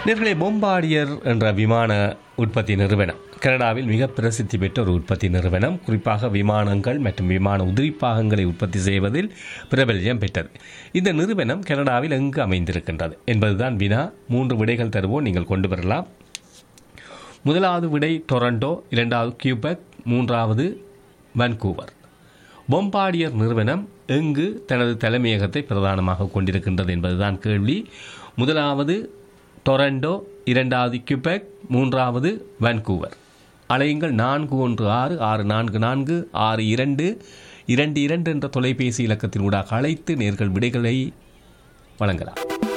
நேர்களே பொம்பாடியர் என்ற விமான உற்பத்தி நிறுவனம் கனடாவில் மிக பிரசித்தி பெற்ற ஒரு உற்பத்தி நிறுவனம் குறிப்பாக விமானங்கள் மற்றும் விமான உதிரிப்பாகங்களை உற்பத்தி செய்வதில் பிரபல்யம் பெற்றது இந்த நிறுவனம் கனடாவில் எங்கு அமைந்திருக்கின்றது என்பதுதான் வினா மூன்று விடைகள் தருவோம் நீங்கள் கொண்டு வரலாம் முதலாவது விடை டொரண்டோ இரண்டாவது கியூபெக் மூன்றாவது வன்கூவர் பொம்பாடியர் நிறுவனம் எங்கு தனது தலைமையகத்தை பிரதானமாக கொண்டிருக்கின்றது என்பதுதான் கேள்வி முதலாவது டொரண்டோ இரண்டாவது கியூபெக் மூன்றாவது வான்கூவர் அலையுங்கள் நான்கு ஒன்று ஆறு ஆறு நான்கு நான்கு ஆறு இரண்டு இரண்டு இரண்டு என்ற தொலைபேசி இலக்கத்தின் ஊடாக அழைத்து நேர்கள் விடைகளை வழங்கலாம்